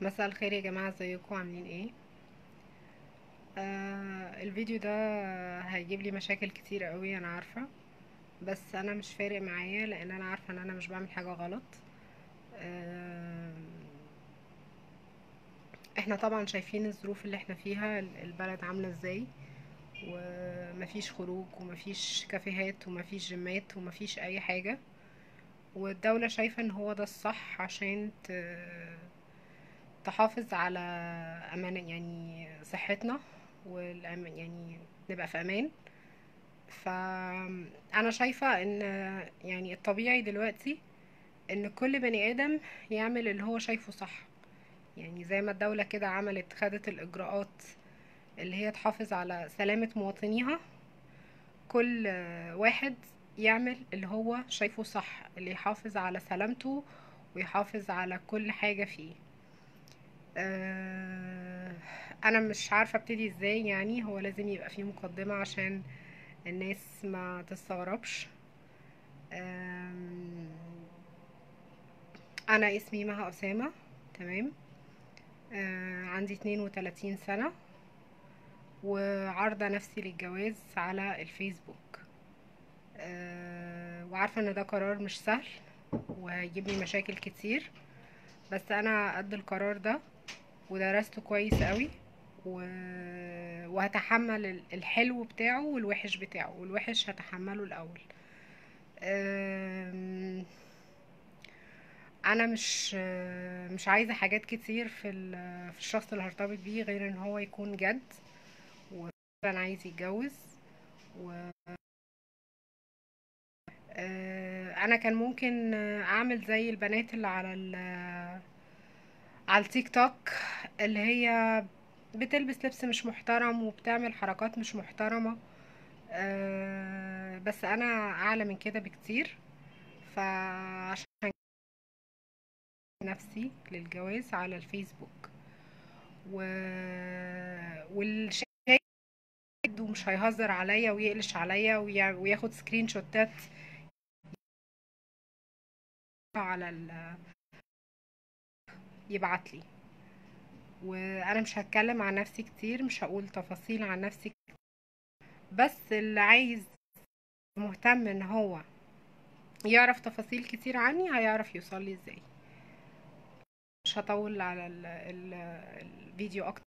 مساء الخير يا جماعة ازيكم عاملين ايه آه الفيديو ده هيجيب لي مشاكل كتير قوي انا عارفة بس انا مش فارق معايا لان انا عارفة ان انا مش بعمل حاجة غلط آه احنا طبعا شايفين الظروف اللي احنا فيها البلد عاملة ازاي ومفيش خروج ومفيش كافيهات ومفيش جيمات ومفيش اي حاجة والدولة شايفة ان هو ده الصح عشان ت- تحافظ على امان يعني صحتنا والامان يعني نبقى في امان فانا شايفة ان يعني الطبيعي دلوقتي ان كل بني ادم يعمل اللي هو شايفه صح يعني زي ما الدولة كده عملت خدت الاجراءات اللي هي تحافظ على سلامة مواطنيها كل واحد يعمل اللي هو شايفه صح اللي يحافظ على سلامته ويحافظ على كل حاجة فيه آه، انا مش عارفة ابتدي ازاي يعني هو لازم يبقى فيه مقدمة عشان الناس ما تستغربش آم، انا اسمي مها اسامة تمام آه، عندي 32 سنة وعارضة نفسي للجواز على الفيسبوك آه، وعارفة ان ده قرار مش سهل وهيجيب لي مشاكل كتير بس انا قد القرار ده ودرسته كويس قوي و... وهتحمل ال- الحلو بتاعه والوحش بتاعه والوحش هتحمله الاول أم، انا مش مش عايزه حاجات كتير في ال- في الشخص اللي هرتبط بيه غير ان هو يكون جد وفعلا عايز يتجوز و أه، انا كان ممكن اعمل زي البنات اللي على ال على التيك توك اللي هي بتلبس لبس مش محترم وبتعمل حركات مش محترمة أه بس انا اعلى من كده بكتير فعشان نفسي للجواز على الفيسبوك و... والشاهد ومش هيهزر عليا ويقلش عليا ويع- وياخد سكرين شوتات على ال... يبعت لي وانا مش هتكلم عن نفسي كتير مش هقول تفاصيل عن نفسي كتير. بس اللي عايز مهتم ان هو يعرف تفاصيل كتير عني هيعرف يوصل لي ازاي مش هطول على ال ال الفيديو اكتر